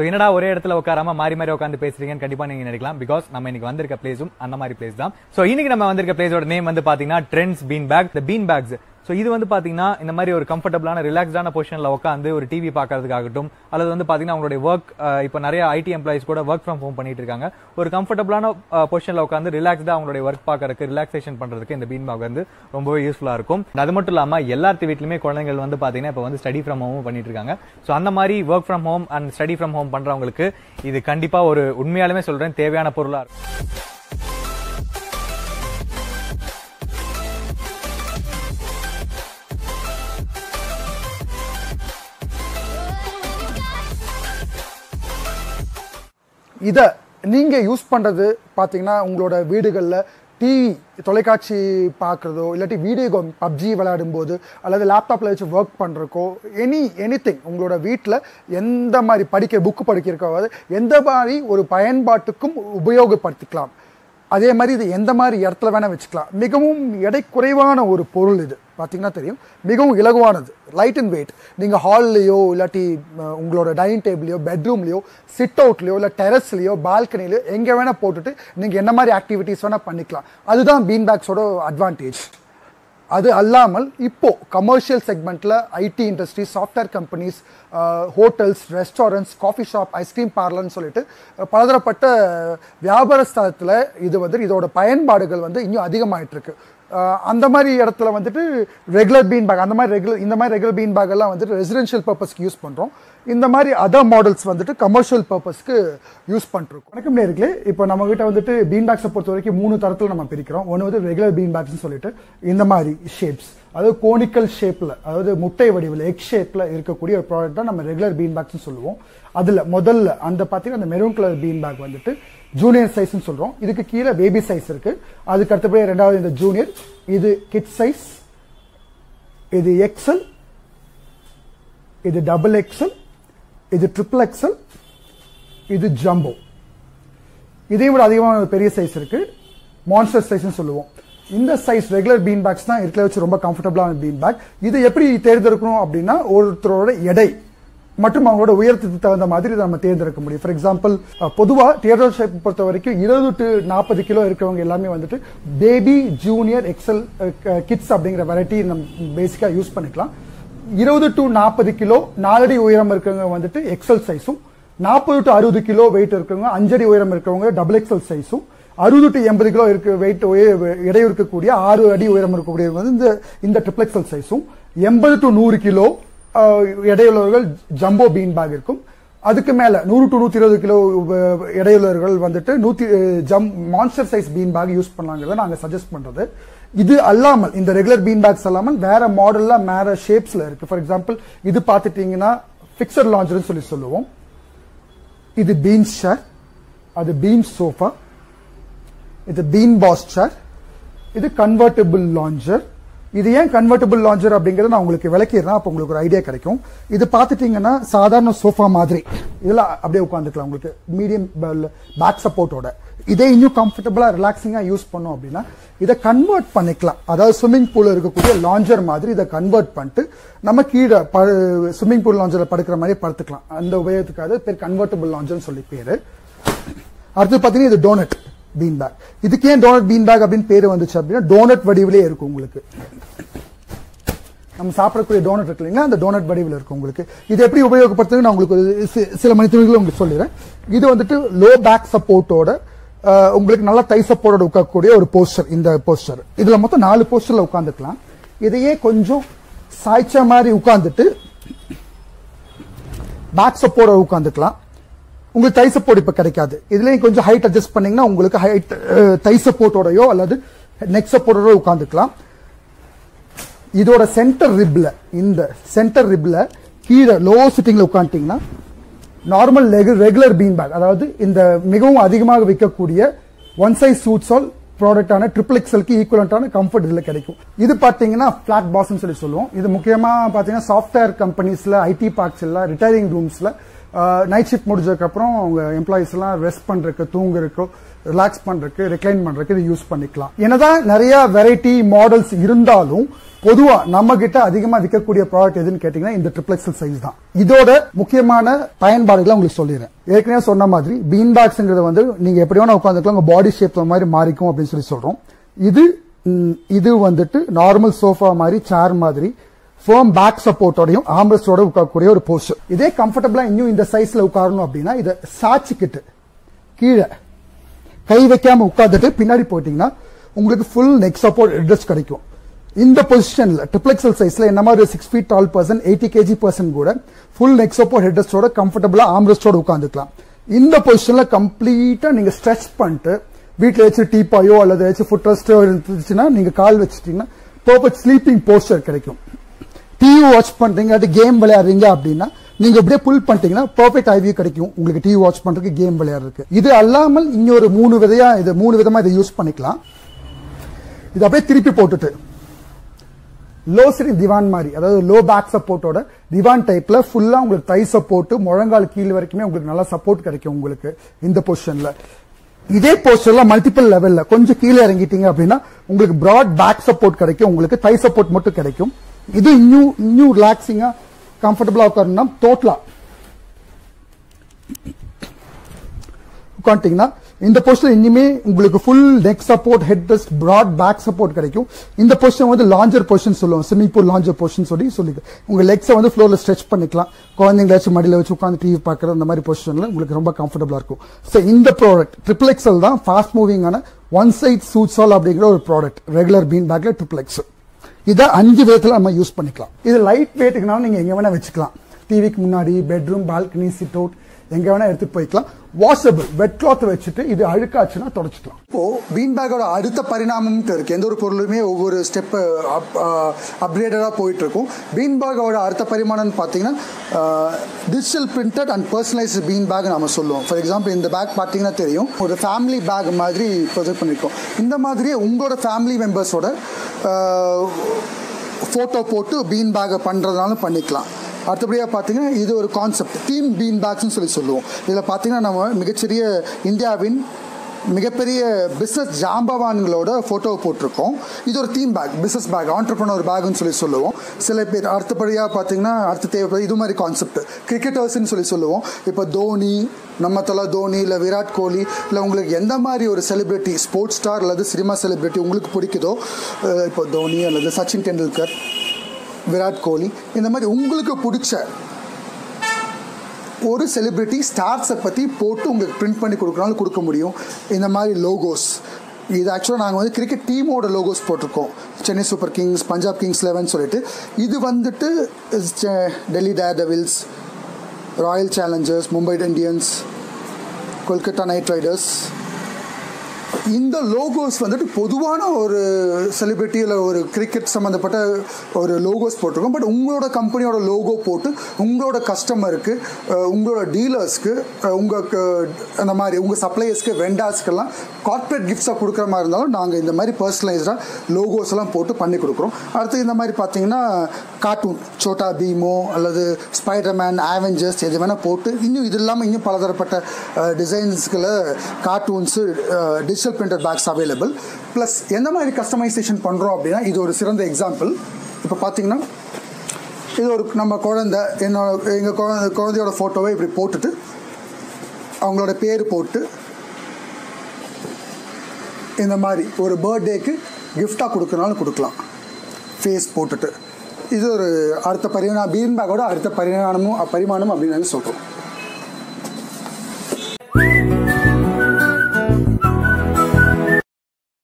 என்னடா ஒரே இடத்துல உட்காராம மாறி மாறி உட்காந்து பேசுறீங்கன்னு கண்டிப்பா நீங்க நினைக்கலாம் பிகாஸ் நம்ம இன்னைக்கு வந்திருக்க பிளேஸும் அந்த மாதிரி பிளேஸ் தான் சோ இன்னைக்கு நம்ம வந்திருக்க பிளேஸோட நேம் வந்து பாத்தீங்கன்னா ட்ரெண்ட்ஸ் பீன் பேக் இந்த பீன் பேக்ஸ் ஸோ இது வந்து பாத்தீங்கன்னா இந்த மாதிரி ஒரு கம்ஃபர்டபுளான ரிலாக்ஸ்டான பொசிஷன்ல உட்காந்து ஒரு டிவி பார்க்கறதுக்காகட்டும் அல்லது வந்து பாத்தீங்கன்னா உங்களுடைய ஒர்க் இப்போ நிறைய ஐடி எம்ப்ளாயிஸ் கூட ஒர்க் ஃப்ரம் ஹோம் பண்ணிட்டு இருக்காங்க ஒரு கம்ஃபர்டபுளான பொசிஷன்ல உட்காந்து ரிலாக்ஸ்டா அவங்களுடைய ஒர்க் பார்க்கறதுக்கு ரிலாக்ஸேஷன் பண்றதுக்கு இந்த பீன் பேக் வந்து ரொம்பவே யூஸ்ஃபுல்லா இருக்கும் அது மட்டும் இல்லாம எல்லாத்து வீட்லயுமே குழந்தைகள் வந்து பாத்தீங்கன்னா இப்போ வந்து ஸ்டடி ஃப்ரம் ஹோமும் பண்ணிட்டு இருக்காங்க ஸோ அந்த மாதிரி work from home and study from home பண்றவங்களுக்கு இது கண்டிப்பா ஒரு உண்மையாலுமே சொல்றேன் தேவையான பொருளா இருக்கும் இதை நீங்கள் யூஸ் பண்ணுறது பார்த்தீங்கன்னா உங்களோட வீடுகளில் டிவி தொலைக்காட்சி பார்க்குறதோ இல்லாட்டி வீடியோ கேம் பப்ஜி விளையாடும்போது அல்லது லேப்டாப்பில் வச்சு ஒர்க் பண்ணுறக்கோ எனி எனி உங்களோட வீட்டில் எந்த மாதிரி படிக்க புக்கு படிக்கிறக்கோ எந்த மாதிரி ஒரு பயன்பாட்டுக்கும் உபயோகப்படுத்திக்கலாம் அதே மாதிரி இது எந்த மாதிரி இடத்துல வேணால் வச்சுக்கலாம் மிகவும் எடை குறைவான ஒரு பொருள் இது பார்த்தீங்கன்னா தெரியும் மிகவும் இலகுவானது லைட் அண்ட் வெயிட் நீங்கள் ஹால்லையோ இல்லாட்டி அஹ், உங்களோட டைனிங் டேபிளையோ பெட்ரூம்லையோ சிட் அவுட்லையோ இல்லை டெரஸ்லையோ பால்கனிலையோ எங்கே வேணால் போட்டுட்டு நீங்கள் என்ன மாதிரி ஆக்டிவிட்டீஸ் வேணால் பண்ணிக்கலாம் அதுதான் பீன் பேக்ஸோட அட்வான்டேஜ் அது அல்லாமல் இப்போ கமர்ஷியல் செக்மெண்ட்டில் IT industry software companies hotels restaurants coffee shop ice cream பார்லர்னு சொல்லிட்டு அஹ், பலதரப்பட்ட வியாபார ஸ்தலத்தில் இது வந்து இதோட பயன்பாடுகள் வந்து இன்னும் அதிகமாயிட்டு இருக்கு அஹ், அந்த மாதிரி இடத்துல வந்துட்டு ரெகுலர் பீன் பேக் அந்த மாதிரி ரெகுலர் இந்த மாதிரி ரெகுலர் பீன் பேக் எல்லாம் வந்துட்டு ரெசிடென்ஷியல் பர்பஸ்க்கு யூஸ் பண்ணுறோம் இந்த மாதிரி அதர் மாடல்ஸ் வந்துட்டு கமர்ஷியல் பர்பஸ்க்கு யூஸ் பண்ணிருக்கோம் வணக்கம் நேர்களே இப்போ நம்ம கிட்ட வந்துட்டு பீன் பேக்ஸை பொறுத்த வரைக்கும் மூணு தரத்தில் நம்ம பிரிக்கிறோம் ஒன்று வந்து ரெகுலர் பீன் பேக்ஸ்னு சொல்லிட்டு இந்த மாதிரி ஷேப்ஸ் அதாவது கோனிக்கல் ஷேப்பில் அதாவது முட்டை வடிவில் எக் ஷேப்பில் இருக்கக்கூடிய ஒரு ப்ராடக்ட் தான் நம்ம ரெகுலர் பீன் பேக்ஸ்னு சொல்லுவோம் அதில் முதல்ல அந்த பார்த்தீங்கன்னா அந்த மெரூன் கலர் பீன் பேக் வந்துட்டு ஜூனியர் சைஸ்னு சொல்கிறோம் இதுக்கு கீழே பேபி சைஸ் இருக்கு அதுக்கு அடுத்தபடி ரெண்டாவது இந்த ஜூனியர் இது கிட் சைஸ் இது எக்ஸல் இது டபுள் எக்ஸல் இது ட்ரிபிள் எக்ஸல் இது ஜம்போ இதையும் விட அதிகமான ஒரு பெரிய சைஸ் இருக்கு மான்ஸ்டர் சைஸ்னு சொல்லுவோம் இந்த சைஸ் ரெகுலர் பீன் பேக்ஸ் தான் இருக்கிற வச்சு ரொம்ப கம்ஃபர்டபுளான பீன் பேக் இது எப்படி தேர்ந்தெடுக்கணும் அப்படின்னா ஒருத்தரோட எடை மற்றும் அவங்களோட உயரத்துக்கு தகுந்த மாதிரி இதை நம்ம தேர்ந்தெடுக்க முடியும் ஃபார் எக்ஸாம்பிள் பொதுவாக தியேட்டர் ஷேப் பொறுத்த வரைக்கும் இருபது டு நாற்பது கிலோ இருக்கிறவங்க எல்லாமே வந்துட்டு பேபி ஜூனியர் எக்ஸல் கிட்ஸ் அப்படிங்கிற வெரைட்டி நம்ம பேசிக்காக யூஸ் பண்ணிக்கலாம் இருபது டு நாற்பது கிலோ நாலடி உயரம் இருக்கவங்க வந்துட்டு எக்ஸல் சைஸும் நாற்பது டு அறுபது கிலோ வெயிட் இருக்கவங்க அஞ்சடி உயரம் இருக்கவங்க டபுள் எக்ஸல் சைஸும் அறுபது டு எண்பது கிலோ இருக்க வெயிட் எடை இருக்கக்கூடிய ஆறு அடி உயரம் இருக்கக்கூடியவங்க வந்து இந்த இந்த ட்ரிபிள் எக்ஸல் சைஸும் எண்பது டு நூறு கிலோ அஹ், எடையுள்ளவர்கள் ஜம்போ பீன் பேக் இருக்கும் அதுக்கு மேல நூறு டு நூத்தி இருபது கிலோ அஹ், எடையுள்ளவர்கள் வந்துட்டு நூத்தி அஹ், ஜம் monster size bean bag use பண்ணலாங்கிறத நாங்க சஜஸ்ட் பண்றது இது அல்லாமல் இந்த ரெகுலர் பீன் பேக்ஸ் அல்லாமல் வேற மாடல்ல வேற ஷேப்ஸ்ல இருக்கு ஃபார் எக்ஸாம்பிள் இது பார்த்துட்டீங்கன்னா பிக்சர் லாஞ்சர்னு சொல்லி சொல்லுவோம் இது பீன் ஷேர் அது பீன் சோஃபா இது பீன் பாஸ் சேர் இது கன்வெர்டபிள் லாஞ்சர் இது ஏன் கன்வெர்டபிள் லாஞ்சர் அப்படிங்கறத நான் உங்களுக்கு விளக்கிடுறேன் அப்போ உங்களுக்கு ஒரு ஐடியா கிடைக்கும் இது பார்த்துட்டீங்கன்னா சாதாரண சோஃபா மாதிரி இதுல அப்படியே உட்காந்துக்கலாம் உங்களுக்கு மீடியம் பேக் சப்போர்ட்டோட இதே இன்னும் கம்ஃபர்டபுளா ரிலாக்ஸிங்கா யூஸ் பண்ணோம் அப்படின்னா இதை கன்வெர்ட் பண்ணிக்கலாம் அதாவது ஸ்விம்மிங் பூல் இருக்கக்கூடிய லாஞ்சர் மாதிரி இதை கன்வெர்ட் பண்ணிட்டு நம்ம கீழே ஸ்விம்மிங் பூல் லாஞ்சர்ல படுக்கிற மாதிரி படுத்துக்கலாம் அந்த உபயோகத்துக்காக பேர் கன்வெர்டபிள் லாஞ்சர்னு சொல்லி பேரு அடுத்து பாத்தீங்கன்னா இது டோனட் பீன் பேக் இதுக்கு ஏன் டோனட் பீன் பேக் அப்படின்னு பேரு வந்துச்சு அப்படின்னா டோனட் வடிவிலே இருக்கும் உங்களுக்கு நம்ம சாப்பிடக்கூடிய டோனட் இருக்கு இல்லைங்களா அந்த டோனட் வடிவில் இருக்கும் உங்களுக்கு இது எப்படி உபயோகப்படுத்துறது நான் உங்களுக்கு ஒரு சி- சில மணித்துறைகளை உங்களுக்கு சொல்லிடுறேன் இது வந்துட்டு லோ பேக் சப்போர்ட்டோட உங்களுக்கு நல்ல தை சப்போர்ட்டோட உட்காரக்கூடிய ஒரு போஸ்டர் இந்த போஸ்டர் இதுல மொத்தம் நாலு போஸ்டர்ல உட்காந்துக்கலாம் இதையே கொஞ்சம் சாய்ச்ச மாதிரி உட்கார்ந்துட்டு பேக் சப்போர்ட் உட்காந்துக்கலாம் உங்களுக்கு தை சப்போர்ட் இப்ப கிடைக்காது இதுலயும் கொஞ்சம் ஹைட் அட்ஜஸ்ட் பண்ணீங்கன்னா உங்களுக்கு ஹைட் தை சப்போர்ட்டோடயோ அல்லது நெக் சப்போர்ட்டோட உட்காந்துக்கலாம் இதோட சென்டர் ரிப்ல இந்த சென்டர் ரிப்ல கீழே லோ சிட்டிங்ல உட்காந்துட்டீங்கன்னா நார்மல் ரெகுலர் பீன் பேக் அதாவது இந்த மிகவும் அதிகமாக விற்கக்கூடிய ஒன் சைஸ் சூட்ஸ் ஆல் ப்ராடக்டான ட்ரிபிள் எக்ஸலுக்கு ஈக்குவலண்டான கம்ஃபர்ட் இதுல கிடைக்கும் இது பாத்தீங்கன்னா ஃபிளாட் பாஸ்ன்னு சொல்லி சொல்லுவோம் இது முக்கியமா பாத்தீங்கன்னா சாஃப்ட்வேர் கம்பெனிஸ்ல ஐடி பார்க்ஸ் எல்லாம் ரிட்டையரிங் ரூம்ஸ்ல நைட் ஷிஃப்ட் முடிஞ்சதுக்கு அப்புறம் அவங்க எம்ப்ளாயிஸ் எல்லாம் ரெஸ்ட் பண்றதுக்கு தூங்குறதுக்கு ரிலாக்ஸ் பண்றதுக்கு ரெக்ளைன் பண்றதுக்கு இது யூஸ் பண்ணிக்கலாம் என்னதான் நிறைய வெரைட்டி மாடல்ஸ் இருந்தாலும் பொதுவா நம்ம கிட்ட அதிகமா விற்கக்கூடிய ப்ராடக்ட் எதுன்னு கேட்டீங்கன்னா இந்த ட்ரிபிள் எக்ஸல் சைஸ் தான் இதோட முக்கியமான பயன்பாடுகளை உங்களுக்கு சொல்லிடுறேன் ஏற்கனவே சொன்ன மாதிரி பீன் பேக்ஸ்ங்கிறது வந்து நீங்க எப்படி வேணா உட்காந்துக்கலாம் உங்க பாடி ஷேப் மாதிரி மாறிக்கும் அப்படின்னு சொல்லி சொல்றோம் இது ம், இது வந்துட்டு நார்மல் சோஃபா மாதிரி சேர் மாதிரி ஃபேம் பேக் சப்போர்ட்டோடையும் ஆம்ரெஸ்டோட உட்காரக்கூடிய ஒரு போஸ்டர் இதே கம்ஃபர்டபுளா இன்னும் இந்த சைஸ்ல உட்காரணும் அப்படின்னா இதை சாச்சிக்கிட்டு கீழே கை வைக்காம உட்கார்ந்துட்டு பின்னாடி போயிட்டீங்கன்னா உங்களுக்கு ஃபுல் நெக் சப்போர்ட் அட்ரஸ் கிடைக்கும் இந்த பொசிஷன்ல ட்ரிப்ளெக்ஸல் சைஸ்ல என்ன மாதிரி six feet tall person eighty kg person கூட ஃபுல் நெக் சப்போர்ட் ஹெட்ரஸ்டோட கம்ஃபர்டபுளா ஆம்ரெஸ்டோட உட்காந்துக்கலாம் இந்த பொசிஷன்ல கம்ப்ளீட்டா நீங்க ஸ்ட்ரெச் பண்ணிட்டு வீட்டில் ஏதாச்சும் டீப்பாயோ அல்லது ஏதாச்சும் ஃபுட் ரெஸ்டோ இருந்துச்சுன்னா நீங்க கால் வச்சுட்டீங்கன்னா பர்ஃபெக்ட் ஸ்லீப்பிங் போஸ்டர் கிடைக்கும் டிவி வாட்ச் பண்றீங்க அது கேம் விளையாடுறீங்க அப்படின்னா நீங்க அப்படியே புல் பண்ணிட்டீங்கன்னா பர்ஃபெக்ட் ஐவியூ கிடைக்கும் உங்களுக்கு டிவி வாட்ச் பண்றதுக்கு கேம் விளையாடுறதுக்கு இது அல்லாமல் இன்னொரு மூணு விதையா இது மூணு விதமா இதை யூஸ் பண்ணிக்கலாம் இது அப்படியே திருப்பி போட்டுட்டு லோ சிட்டிங் திவான் மாதிரி அதாவது லோ பேக் சப்போர்ட்டோட திவான் டைப்ல ஃபுல்லா உங்களுக்கு தை சப்போர்ட் முழங்கால் கீழ் வரைக்குமே உங்களுக்கு நல்லா சப்போர்ட் கிடைக்கும் உங்களுக்கு இந்த பொசிஷன்ல இதே போஸ்டர்ல மல்டிபிள் லெவல்ல கொஞ்சம் கீழே இறங்கிட்டீங்க அப்படின்னா உங்களுக்கு பிராட் பேக் சப்போர்ட் கிடைக்கும் உங்களுக்கு தை சப்போர்ட் மட்டும் கிடைக்கும் இது இன்னும் இன்னும் ரிலாக்ஸிங்கா கம்ஃபர்டபுளா உட்காரணும்னா டோட்டலா உட்காந்துட்டீங்கன்னா இந்த பொசிஷன் இனிமே உங்களுக்கு full neck support head rest broad back support கிடைக்கும் இந்த பொசிஷன் வந்து லாஞ்சர் பொசிஷன் சொல்லுவோம் ஸ்விமிங் பூல் லாஞ்சர் பொசிஷன் சொல்லி சொல்லி உங்க லெக்ஸை வந்து ஃப்ளோர்ல ஸ்ட்ரெச் பண்ணிக்கலாம் குழந்தைங்கள வச்சு மடியில வச்சு உட்காந்து டிவி பார்க்குற அந்த மாதிரி பொசிஷன்ல உங்களுக்கு ரொம்ப கம்ஃபர்டபுளா இருக்கும் ஸோ இந்த ப்ராடக்ட் ட்ரிபிள் எக்ஸல் தான் ஃபாஸ்ட் மூவிங்கான ஒன் சைட் சூட்ஸ் ஆல் அப்படிங்கிற ஒரு ப்ராடக்ட் ரெகுலர் பீன் பேக்ல ட்ரிபிள் எக்ஸல் இதை அஞ்சு விதத்துல நம்ம யூஸ் பண்ணிக்கலாம் இது லைட் வெயிட்டுக்குனாலும் நீங்க எங்க வேணா வச்சுக்கலாம் டிவிக்கு முன்னாடி பெட்ரூம் பால்கனி சிட் அவுட் எங்க வேணா எடுத்துட்டு போய்க்கலாம் வாஷபிள் வெட் கிளாத் வச்சுட்டு இது அழுக்காச்சுன்னா தொடச்சிக்கலாம் இப்போ பீன் பேக்கோட அடுத்த பரிணாமம் இருக்கு எந்த ஒரு பொருளுமே ஒவ்வொரு ஸ்டெப் அப்கிரேடடா போயிட்டு இருக்கும் பீன் பேக்கோட அடுத்த பரிமாணம்னு பார்த்தீங்கன்னா digital printed and personalised bean bag நம்ம சொல்லுவோம் ஃபார் எக்ஸாம்பிள் இந்த பேக் பார்த்தீங்கன்னா தெரியும் ஒரு ஃபேமிலி பேக் மாதிரி ப்ரொஜெக்ட் பண்ணியிருக்கோம் இந்த மாதிரியே உங்களோட ஃபேமிலி மெம்பர்ஸோட ஃபோட்டோ போட்டு பீன் பேக்கை பண்ணுறதுனாலும் பண்ணிக்கலாம் அடுத்தபடியாக பார்த்தீங்கன்னா இது ஒரு கான்செப்ட் தீம் பீன் பேக்ஸ்னு சொல்லி சொல்லுவோம் இதில் பார்த்தீங்கன்னா நம்ம மிகச்சிறிய இந்தியாவின் மிகப்பெரிய பிஸ்னஸ் ஜாம்பவான்களோட ஃபோட்டோ போட்டிருக்கோம் இது ஒரு தீம் பேக் பிஸ்னஸ் பேக் ஆண்டர்பனர் பேக்னு சொல்லி சொல்லுவோம் சில பேர் அடுத்தபடியாக பார்த்தீங்கன்னா அடுத்த தேவைப்படும் இது மாதிரி கான்செப்ட் கிரிக்கெட்டர்ஸ்னு சொல்லி சொல்லுவோம் இப்போ தோனி நம்ம தலை தோனி இல்லை விராட் கோலி இல்லை உங்களுக்கு எந்த மாதிரி ஒரு செலிபிரிட்டி ஸ்போர்ட்ஸ் ஸ்டார் அல்லது சினிமா செலிபிரிட்டி உங்களுக்கு பிடிக்குதோ அஹ் இப்போ தோனி அல்லது சச்சின் டெண்டுல்கர் விராட் கோலி இந்த மாதிரி உங்களுக்கு பிடிச்ச ஒரு செலிபிரிட்டி ஸ்டார்ஸை பற்றி போட்டு உங்களுக்கு பிரிண்ட் பண்ணி கொடுக்குறாலும் கொடுக்க முடியும் இந்த மாதிரி லோகோஸ் இது ஆக்சுவலாக நாங்கள் வந்து கிரிக்கெட் டீமோட லோகோஸ் போட்டிருக்கோம் Chennai Super Kings Punjab Kings Eleven சொல்லிட்டு இது வந்துட்டு செ- Delhi Daredevils Royal Challengers Mumbai Indians Kolkata Knight Riders இந்த லோகோஸ் வந்துட்டு பொதுவான ஒரு செலிபிரிட்டி இல்லை ஒரு கிரிக்கெட் சம்மந்தப்பட்ட ஒரு லோகோஸ் போட்டிருக்கோம் பட் உங்களோட கம்பெனியோட லோகோ போட்டு உங்களோட கஸ்டமருக்கு அஹ், உங்களோட டீலர்ஸ்க்கு உங்களுக்கு அந்த மாதிரி உங்கள் சப்ளையர்ஸ்க்கு வெண்டார்ஸ்க்கெல்லாம் கார்ப்பரேட் கிஃப்ட்ஸாக கொடுக்குற மாதிரி இருந்தாலும் நாங்கள் இந்த மாதிரி பர்சனலைஸ்டாக லோகோஸ் எல்லாம் போட்டு பண்ணி கொடுக்குறோம் அடுத்து இந்த மாதிரி பார்த்தீங்கன்னா கார்ட்டூன் சோட்டா பீமோ அல்லது ஸ்பைடர்மேன் ஆவெஞ்சர்ஸ் எது வேணால் போட்டு இன்னும் இது இல்லாமல் இன்னும் பலதரப்பட்ட டிசைன்ஸ்களை cartoons digital printed bags available plus எந்த மாதிரி கஸ்டமைசேஷன் பண்ணுறோம் அப்படின்னா இது ஒரு சிறந்த எக்ஸாம்பிள் இப்போ பார்த்தீங்கன்னா இது ஒரு நம்ம குழந்தை என்னோட எங்கள் குழந்தை குழந்தையோட ஃபோட்டோவை இப்படி போட்டுட்டு அவங்களோட பேர் போட்டு இந்த மாதிரி ஒரு பர்த்டேக்கு கிஃப்டாக கொடுக்கறனாலும் கொடுக்கலாம் ஃபேஸ் போட்டுட்டு இது ஒரு அடுத்த பரிமாணம் பீன் பேக்கோட அடுத்த பரிமாணமும் பரிமாணம் அப்படின்னு சொல்கிறோம்